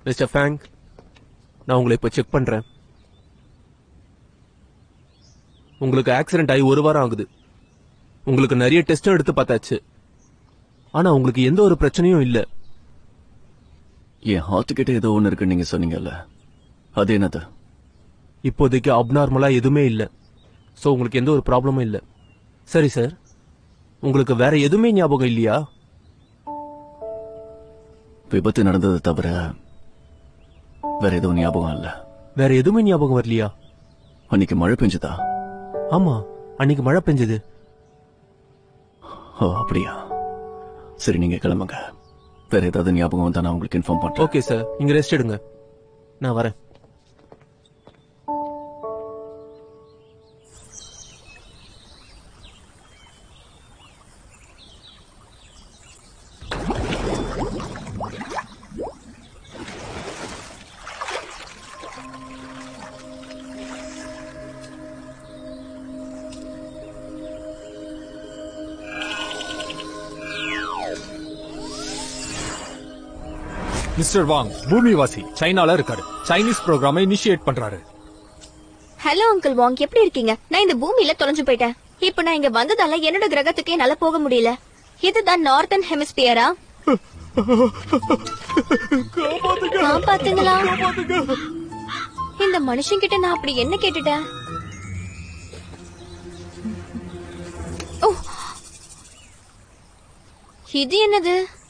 mister ஃபேங்க் நான் உங்களை இப்போ செக் பண்றேன் உங்களுக்கு ஆக்சிடென்ட் ஆகி ஒரு வாரம் ஆகுது உங்களுக்கு நிறைய டெஸ்ட் எடுத்து பார்த்தாச்சு ஆனா உங்களுக்கு எந்த ஒரு பிரச்சனையும் இல்ல என் ஹார்ட் கிட்ட ஏதோ ஒண்ணு இருக்குன்னு நீங்க சொன்னீங்கல்ல அது என்னது இப்போதைக்கு அப்நார்மலா எதுவுமே இல்ல சோ உங்களுக்கு எந்த ஒரு ப்ராப்ளமும் இல்ல சரி சார் உங்களுக்கு வேற எதுவுமே ஞாபகம் இல்லையா விபத்து நடந்தது தவிர வேற எதுவும் ஞாபகம் இல்ல வேற எதுவுமே ஞாபகம் வரலையா அன்னைக்கு மழை பெஞ்சதா ஆமா அன்னைக்கு மழை பெஞ்சது ஓ அப்படியா சரி நீங்க கிளம்புங்க வேற ஏதாவது ஞாபகம் வந்தா நான் உங்களுக்கு இன்ஃபார்ம் பண்றேன் ஓகே சார் நீங்க ரெஸ்ட் எடுங்க நான் வரேன் மிஸ்டர் வாங் பூமிவாசி சைனால இருக்காரு சைனீஸ் ப்ரோக்ராமை இனிஷியேட் பண்றாரு ஹலோ அங்கிள் வாங் எப்படி இருக்கீங்க நான் இந்த பூமியில தொலைஞ்சு போயிட்டேன் இப்ப நான் இங்க வந்ததால என்னோட கிரகத்துக்கே என்னால போக முடியல இதுதான் நார்த்தன் ஹெமிஸ்பியரா காப்பாத்துங்களா இந்த மனுஷன் கிட்ட நான் அப்படி என்ன கேட்டுட்டேன் ஓ இது என்னது